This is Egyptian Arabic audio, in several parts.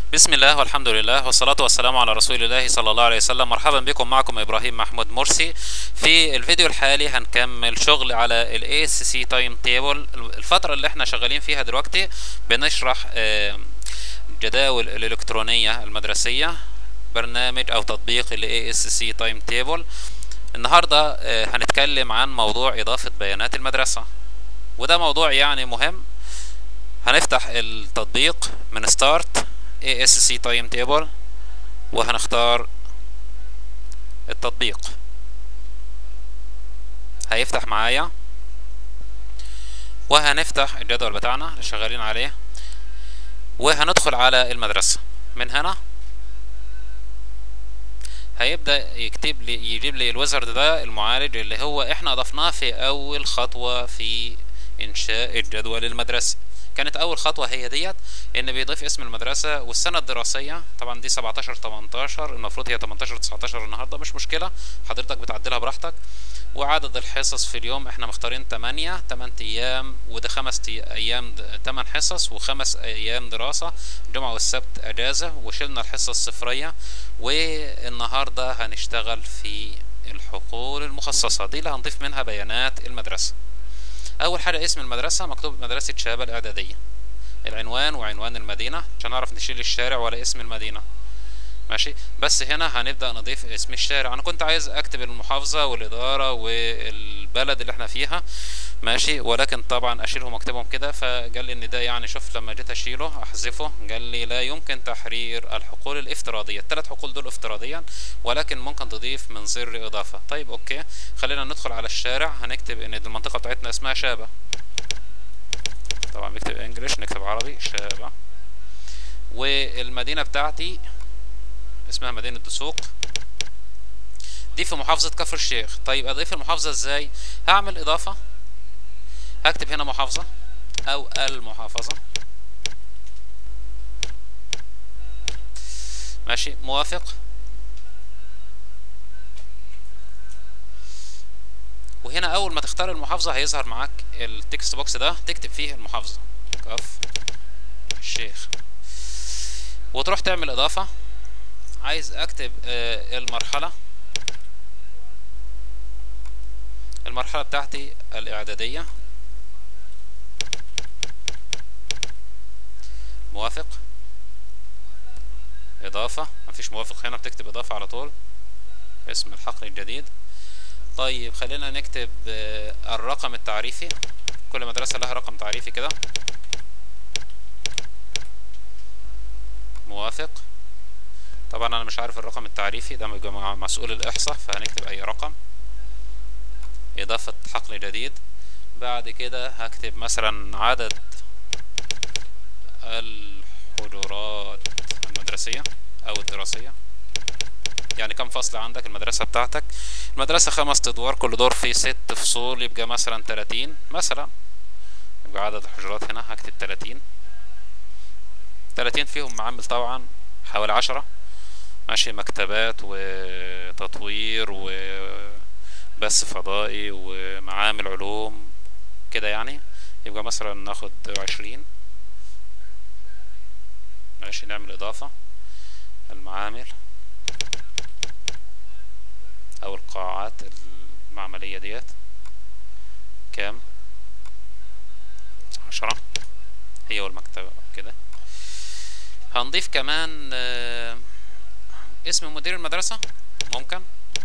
بسم الله والحمد لله والصلاة والسلام على رسول الله صلى الله عليه وسلم مرحبا بكم معكم إبراهيم محمود مرسي في الفيديو الحالي هنكمل شغل على ال ASC Time Table الفترة اللي احنا شغالين فيها دلوقتي بنشرح آه، الجداول الإلكترونية المدرسية برنامج أو تطبيق ال ASC Time Table النهاردة آه، هنتكلم عن موضوع إضافة بيانات المدرسة وده موضوع يعني مهم هنفتح التطبيق من ستارت ASC Time Table وهنختار التطبيق هيفتح معايا وهنفتح الجدول بتاعنا اللي شغالين عليه وهندخل على المدرسة من هنا هيبدأ يكتب لي يجيب لي الويزرد ده المعالج اللي هو احنا اضفناه في اول خطوة في انشاء الجدول المدرسي كانت اول خطوه هي ديت ان بيضيف اسم المدرسه والسنه الدراسيه طبعا دي 17 18 المفروض هي 18 19 النهارده مش مشكله حضرتك بتعدلها براحتك وعدد الحصص في اليوم احنا مختارين 8 8 ايام وده خمس ايام 8 حصص وخمس ايام دراسه الجمعه والسبت اجازه وشلنا الحصه الصفريه والنهارده هنشتغل في الحقول المخصصه دي اللي هنضيف منها بيانات المدرسه اول حاجه اسم المدرسه مكتوب مدرسه شباب الاعداديه العنوان وعنوان المدينه عشان نعرف نشيل الشارع ولا اسم المدينه ماشي بس هنا هنبدا نضيف اسم الشارع انا كنت عايز اكتب المحافظه والاداره والبلد اللي احنا فيها ماشي ولكن طبعا اشيلهم واكتبهم كده فقال لي ان ده يعني شوف لما جيت اشيله احذفه قال لي لا يمكن تحرير الحقول الافتراضيه الثلاث حقول دول افتراضيا ولكن ممكن تضيف من زر اضافه طيب اوكي خلينا ندخل على الشارع هنكتب ان المنطقه بتاعتنا اسمها شابه طبعا بكتب انجلش نكتب عربي شابه والمدينه بتاعتي اسمها مدينه دسوق دي في محافظة كفر الشيخ طيب اضيف المحافظة ازاي هعمل اضافة هكتب هنا محافظة او المحافظة ماشي موافق وهنا اول ما تختار المحافظة هيظهر معاك التكست بوكس ده تكتب فيه المحافظة كفر الشيخ وتروح تعمل اضافة عايز اكتب آه المرحلة المرحلة بتاعتي الاعدادية موافق اضافة مفيش موافق هنا بتكتب اضافة على طول اسم الحقل الجديد طيب خلينا نكتب آه الرقم التعريفي كل مدرسة لها رقم تعريفي كده موافق طبعا انا مش عارف الرقم التعريفي ده مع مسؤول الاحصاء فهنكتب اي رقم اضافة حقل جديد بعد كده هكتب مثلا عدد الحجرات المدرسية او الدراسية يعني كم فصل عندك المدرسة بتاعتك المدرسة خمس ادوار كل دور فيه ست فصول يبقى مثلا تلاتين مثلا يبقى عدد الحجرات هنا هكتب تلاتين تلاتين فيهم معامل طبعا حوالي عشرة ماشي مكتبات وتطوير وبث فضائي ومعامل علوم كده يعني يبقى مثلا ناخد عشرين ماشي نعمل اضافة المعامل او القاعات المعملية ديت كام عشرة هي والمكتبة كده هنضيف كمان آه اسم مدير المدرسة ممكن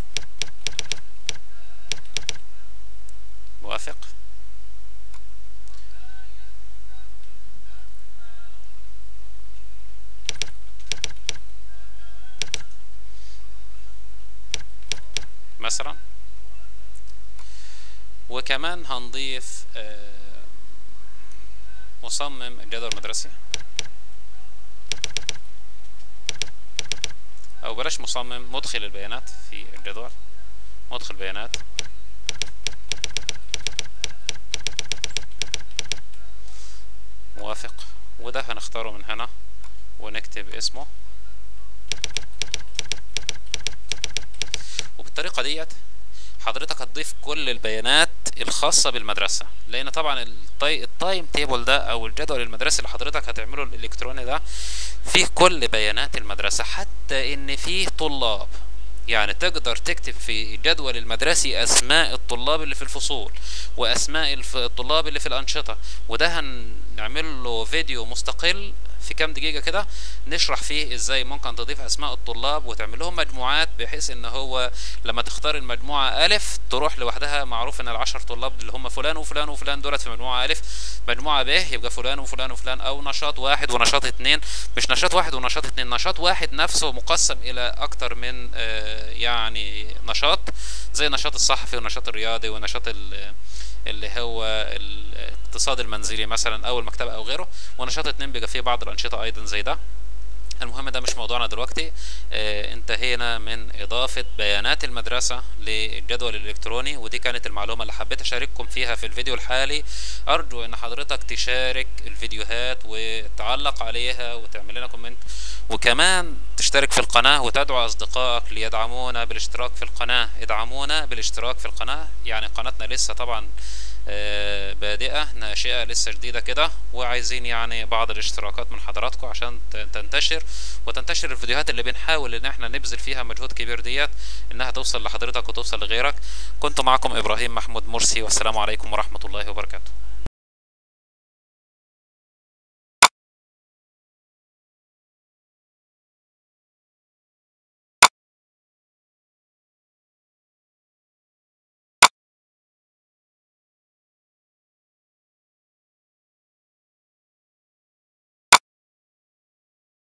موافق مثلا وكمان هنضيف مصمم الجدول المدرسي او بلاش مصمم مدخل البيانات في الجدول مدخل بيانات موافق وده هنختاره من هنا ونكتب اسمه وبالطريقة ديت حضرتك هتضيف كل البيانات الخاصة بالمدرسة لأن طبعا التاي... التايم تيبل ده أو الجدول المدرسي اللي حضرتك هتعمله الإلكتروني ده فيه كل بيانات المدرسة حتى ان فيه طلاب يعني تقدر تكتب في الجدول المدرسي اسماء الطلاب اللي في الفصول واسماء الف- الطلاب اللي في الانشطة وده هنعمل له فيديو مستقل في كام دقيقة كده نشرح فيه ازاي ممكن تضيف اسماء الطلاب وتعمل لهم مجموعات بحيث ان هو لما تختار المجموعة الف تروح لوحدها معروف ان العشر طلاب اللي هم فلان وفلان وفلان دولت في مجموعة الف مجموعة ب يبقى فلان وفلان وفلان او نشاط واحد ونشاط اتنين مش نشاط واحد ونشاط اتنين نشاط واحد نفسه مقسم الى اكتر من آه، يعني نشاط زي النشاط الصحفي والنشاط الرياضي والنشاط ال- اللي هو الاقتصاد المنزلي مثلا او المكتبة او غيره ونشاط اتنين بيبقى فيه بعض الانشطة ايضا زي ده المهم ده مش موضوعنا دلوقتي آه انتهينا من اضافة بيانات المدرسة للجدول الالكتروني ودي كانت المعلومة اللي حبيت اشارككم فيها في الفيديو الحالي ارجو ان حضرتك تشارك الفيديوهات وتعلق عليها وتعمل لنا كومنت وكمان تشترك في القناة وتدعو اصدقائك ليدعمونا بالاشتراك في القناة ادعمونا بالاشتراك في القناة يعني قناتنا لسه طبعا آه، بادئة ناشئة لسه جديدة كده وعايزين يعني بعض الاشتراكات من حضراتكم عشان ت- تنتشر وتنتشر الفيديوهات اللي بنحاول ان احنا نبذل فيها مجهود كبير ديت انها توصل لحضرتك وتوصل لغيرك كنت معكم ابراهيم محمود مرسي والسلام عليكم ورحمة الله وبركاته